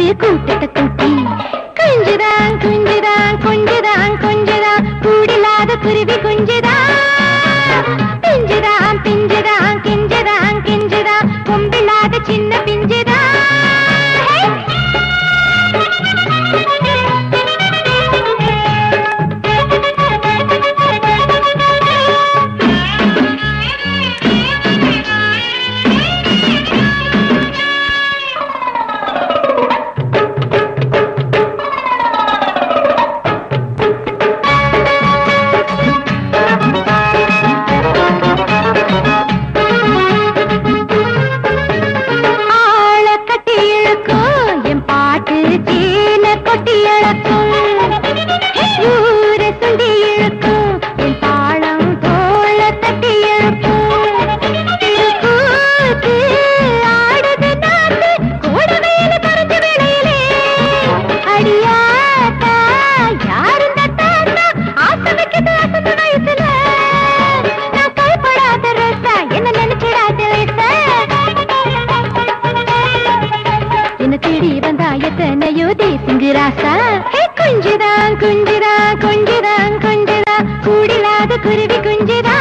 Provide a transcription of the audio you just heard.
கூட்டத்தை கூட்டி குஞ்சுதான் குஞ்சுதான் கொஞ்சுதான் கொஞ்சுதான் கூடில்லாத குருவி குஞ்சுதான் பிஞ்சுதான் பிஞ்சுதான் கிஞ்சுதான் கிஞ்சுதான் கொம்பில்லாத சின்ன பிஞ்சுதான் ஆள கட்டி இழுக்கும் என் பாட்டு சீன கொட்டி இழக்கும் ஊர சுண்டி இழுக்கும் என் தாளம் தோள தட்டி இழுக்கும் திருக்கூத்து ஆடுது நாத்து கோட வேல கரைஞ்ச வேளையிலே அடியாத்தா யாருந்த தாத்தா ஆசை வைக்குது அசந்த வயசுல நான் கைப்படாத ரசா என்ன நினைச்சிடாத லேசா என்ன தேடி வந்தா எத்தனையோ தேசுங்கு ராசா ஹே குஞ்சுதான் குஞ்சுதான் கொஞ்சுதான் கொஞ்சுதான் கூடிலாத குருவி குஞ்சுதான்